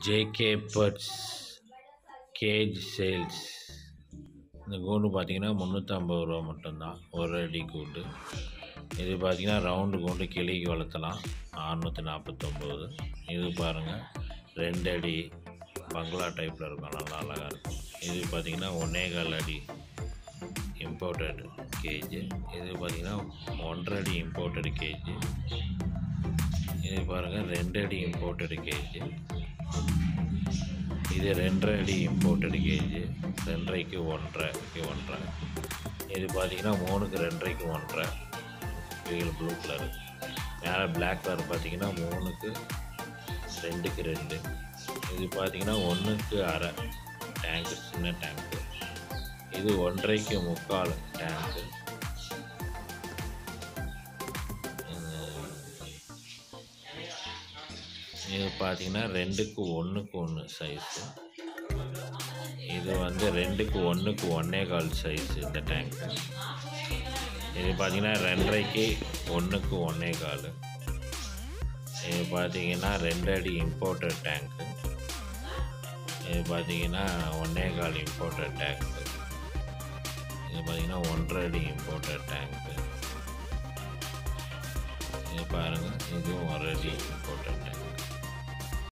JK birds gauge sales இந்த கூண்டு பார்த்தீங்கன்னா முந்நூற்றம்பது ரூபா மட்டும்தான் ஒரு அடி கூண்டு இது பார்த்தீங்கன்னா ரவுண்டு கூண்டு கிளிக்கு வளர்த்தலாம் அறநூற்றி நாற்பத்தொம்போது இது பாருங்கள் ரெண்டு அடி பங்களா டைப்பில் இருக்கும் நல்லா அழகாக இருக்கும் இது பார்த்தீங்கன்னா ஒன்னே கால் அடி இம்போர்ட்டட் கேஜ் இது பார்த்தீங்கன்னா ஒன்றரை அடி இம்போர்ட்டட் கேஜ் இது பாருங்கள் ரெண்டு அடி இம்போர்ட்டட் கேஜ் இது ரெண்டரை அடி இம்போர்ட்டட் கேஜ் ரெண்டரைக்கு ஒன்றரைக்கு ஒன்றரை இது பார்த்தீங்கன்னா மூணுக்கு ரெண்டரைக்கு ஒன்றரை கீழே ப்ளூ கலரு மேலே பிளாக் கலர் பார்த்தீங்கன்னா மூணுக்கு ரெண்டுக்கு ரெண்டு இது பார்த்தீங்கன்னா ஒன்றுக்கு அரை டேங்க்கு சின்ன டேங்க்கு இது ஒன்றரைக்கு முக்கால் டேங்க்கு இது பார்த்தீங்கன்னா ரெண்டுக்கு ஒன்றுக்கு ஒன்று சைஸு இது வந்து ரெண்டுக்கு ஒன்றுக்கு ஒன்றே கால் சைஸ் இந்த டேங்க்கு இது பார்த்தீங்கன்னா ரெண்டரைக்கு ஒன்றுக்கு ஒன்றே கால் இது பார்த்தீங்கன்னா ரெண்டு அடி இம்போர்ட்டட் டேங்க்கு இது பார்த்தீங்கன்னா ஒன்றே கால் இம்போர்ட்டட் டேங்க்கு இது பார்த்தீங்கன்னா ஒன்றரை அடி இம்போர்ட்டட் டேங்க்கு இது பாருங்கள் இதுவும் ஒரு அடி இம்போர்ட்டட் டேங்க்